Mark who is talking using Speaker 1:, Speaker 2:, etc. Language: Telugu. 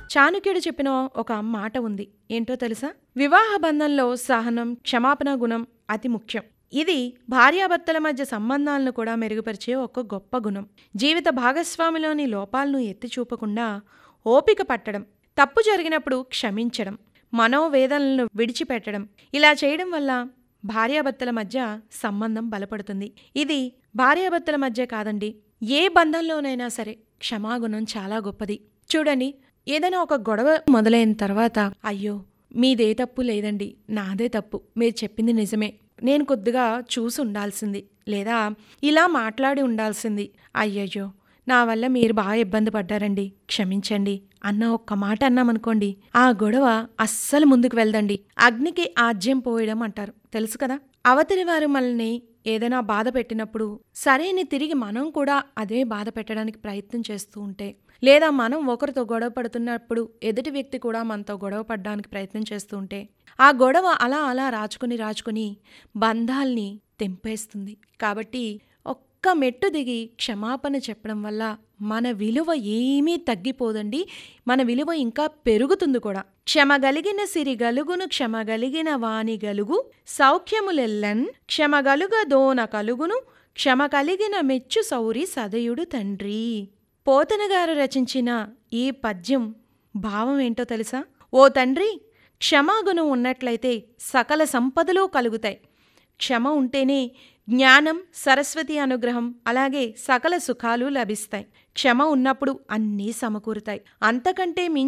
Speaker 1: చాణక్యుడు చెప్పిన ఒక మాట ఉంది ఏంటో తెలుసా వివాహ బంధంలో సహనం క్షమాపణ గుణం అతి ముఖ్యం ఇది భార్యాభర్తల మధ్య సంబంధాలను కూడా మెరుగుపరిచే ఒక గొప్ప గుణం జీవిత భాగస్వామిలోని లోపాలను ఎత్తి చూపకుండా ఓపిక పట్టడం తప్పు జరిగినప్పుడు క్షమించడం మనోవేదనలను విడిచిపెట్టడం ఇలా చేయడం వల్ల భార్యాభర్తల మధ్య సంబంధం బలపడుతుంది ఇది భార్యాభర్తల మధ్య కాదండి ఏ బంధంలోనైనా సరే క్షమాగుణం చాలా గొప్పది చూడండి ఏదైనా ఒక గొడవ మొదలైన తర్వాత అయ్యో మీదే తప్పు లేదండి నాదే తప్పు మీరు చెప్పింది నిజమే నేను కొద్దిగా చూసి ఉండాల్సింది లేదా ఇలా మాట్లాడి ఉండాల్సింది అయ్యయ్యో నా వల్ల మీరు బాగా ఇబ్బంది పడ్డారండి క్షమించండి అన్న ఒక్క మాట అన్నామనుకోండి ఆ గొడవ అస్సలు ముందుకు వెళ్దండి అగ్నికి ఆజ్యం పోయడం అంటారు తెలుసు కదా అవతలి వారు మనల్ని ఏదైనా బాధ పెట్టినప్పుడు సరేని తిరిగి మనం కూడా అదే బాధ పెట్టడానికి ప్రయత్నం చేస్తూ ఉంటే లేదా మనం ఒకరితో గొడవ పడుతున్నప్పుడు ఎదుటి వ్యక్తి కూడా మనతో గొడవ పడడానికి ప్రయత్నం చేస్తూ ఉంటే ఆ గొడవ అలా అలా రాచుకుని రాచుకుని బంధాల్ని తెంపేస్తుంది కాబట్టి ఒక్క మెట్టు దిగి క్షమాపణ చెప్పడం వల్ల మన విలువ ఏమీ తగ్గిపోదండి మన విలువ ఇంకా పెరుగుతుంది కూడా క్షమగలిగిన సిరి గలుగును క్షమగలిగిన వాణి గలుగు సౌఖ్యములెల్లన్ క్షమగలుగ దోన కలుగును క్షమ కలిగిన మెచ్చు సౌరి సదయుడు తండ్రి పోతన గారు రచించిన ఈ పద్యం భావం ఏంటో తెలుసా ఓ తండ్రి క్షమాగుణం ఉన్నట్లయితే సకల సంపదలు కలుగుతాయి క్షమ ఉంటేనే జ్ఞానం సరస్వతి అనుగ్రహం అలాగే సకల సుఖాలు లభిస్తాయి క్షమ ఉన్నప్పుడు అన్నీ సమకూరుతాయి అంతకంటే మించి